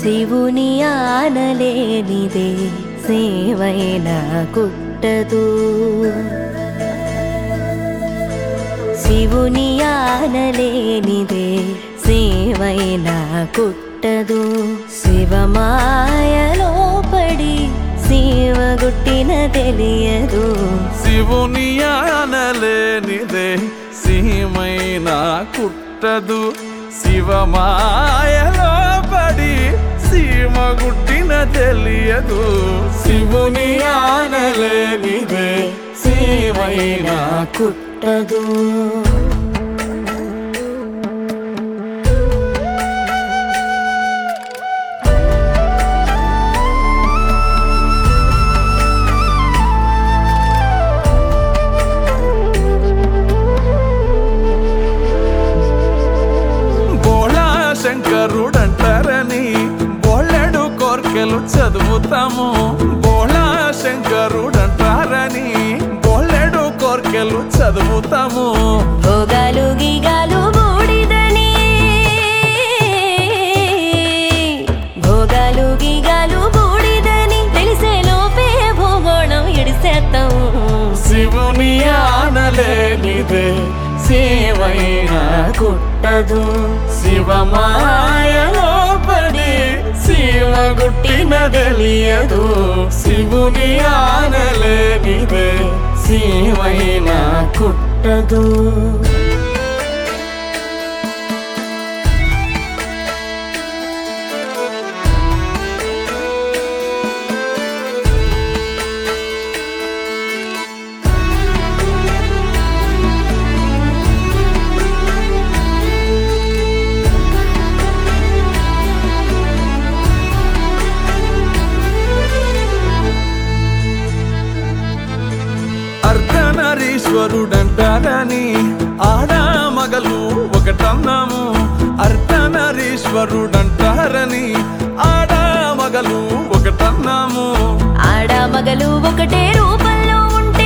శివుని ఆనలేనిదే సేవైన కుట్టదు శివుని ఆనలేనిదే సేవైన కుట్టదు శివమాయలో పడి శివగుట్టిన తెలియదు శివుని ఆనలేనిదే సీమైన కుట్టదు శివమాయలో పడి సీమ గుట్టిన తెలియదు శివుని ఆనలేనిదే సీమైన కుట్టదు బోళా శంకరుడంటారని బోళ్ళెడు కోర్కెలు చదువుతాము బోళా శంకరుడంటారని బోళ్ళెడు కోర్కెలు చదువుతాము భోగాలు గీగాలు బూడిదని భోగాలు గీగాలు బూడిదని తెలిసే లోపే భూగోళం ఇడిసేస్తాం శివుని ఆనలేనిదే శివైన కుట్టదు శివమాయలో పడి శివ గుట్టిన తెలియదు శివుని ఆనలేనిదే శివైన కుట్టదు అర్ధనరీశ్వరుడంటారని ఆడ మగలు ఒకటన్నాము అర్ధనరీశ్వరుడంటారని ఆడ మగలు ఒకటన్నాము ఆడ మగలు ఒకటే రూపంలో ఉంటే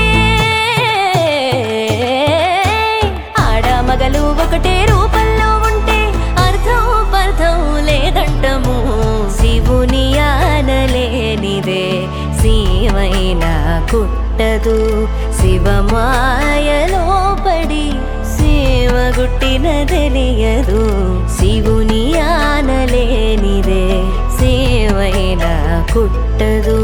ఆడ మగలు ఒకటే రూపంలో ఉంటే అర్థం పర్థం లేదంటము శివుని ఆనలేనిదే శివైన కుట్టదు శివమాయలో పడి శివగుట్టిన తెలియదు శివుని ఆనలేనిదే సేవైన కుట్టదు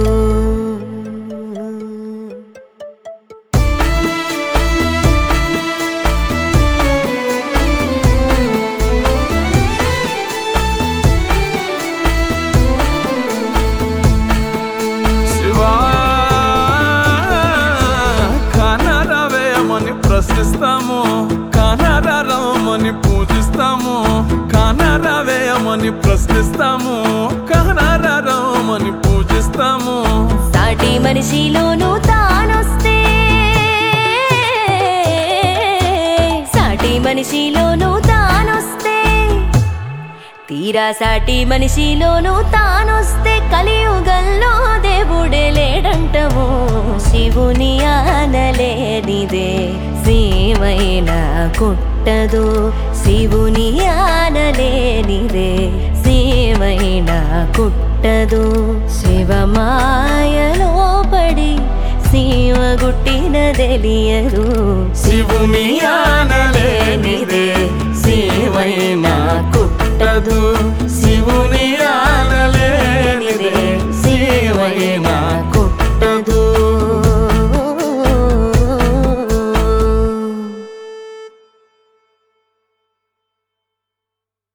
శివా కానరవేయమని ప్రశ్నిస్తాము కానరమని పూజిస్తాము కానరవేయమని ప్రశ్నిస్తాము కానరమని పూజిస్తాము సాటి మనిషిలోనూ తానొస్తే సాటి మనిషిలోనూ తానొస్తే తీరా సాటి మనిషిలోనూ తానొస్తే కలియుగంలో దేవుడే లేడంటము శివుని ఆనలేనిదే శివైన కుట్టదు శివుని ఆనలేనిదే శివైన కుట్టదు శివమాయలో పడి శివ గుట్టిన తెలియదు శివుని ఆ